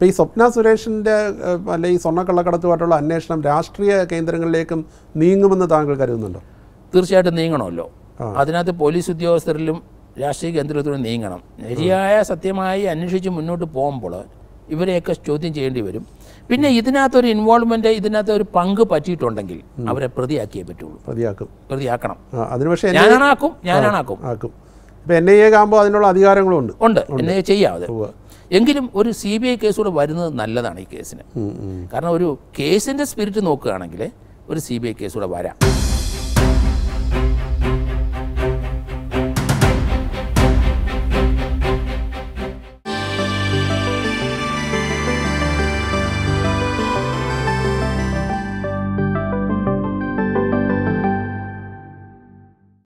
അപ്പോൾ ഈ സ്വപ്ന സുരേഷിൻ്റെ അല്ലെ ഈ സ്വർണ്ണക്കള്ളക്കടത്തുമായിട്ടുള്ള അന്വേഷണം രാഷ്ട്രീയ കേന്ദ്രങ്ങളിലേക്കും നീങ്ങുമെന്ന് താങ്കൾ കരുതുന്നുണ്ടോ തീർച്ചയായിട്ടും നീങ്ങണമല്ലോ അതിനകത്ത് പോലീസ് ഉദ്യോഗസ്ഥരിലും രാഷ്ട്രീയ കേന്ദ്രത്തിലും നീങ്ങണം ശരിയായ സത്യമായി അന്വേഷിച്ച് മുന്നോട്ട് പോകുമ്പോൾ ഇവരെയൊക്കെ ചോദ്യം ചെയ്യേണ്ടി വരും പിന്നെ ഇതിനകത്തൊരു ഇൻവോൾവ്മെൻ്റ് ഇതിനകത്ത് ഒരു പങ്ക് പറ്റിയിട്ടുണ്ടെങ്കിൽ അവരെ പ്രതിയാക്കിയേ പറ്റുള്ളൂ പ്രതിയാക്കും പ്രതിയാക്കണം ആ, അതിന് പക്ഷേ എൻ ഞാനാണാക്കും ഞാനാണാക്കും ആക്കും ഇപ്പോൾ എൻ ഐ എ ആകുമ്പോൾ അതിനുള്ള അധികാരങ്ങളും ഉണ്ട് ഉണ്ട് എന്നെ ചെയ്യാതെ ഉവ്വ്. എങ്കിലും ഒരു സി ബി ഐ കേസ് കൂടെ വരുന്നത് നല്ലതാണ് ഈ കേസിന് ഉം, ഉം. കാരണം ഒരു കേസിൻ്റെ സ്പിരിറ്റ് നോക്കുകയാണെങ്കിൽ ഒരു സി ബി ഐ കേസ് കൂടെ വരാം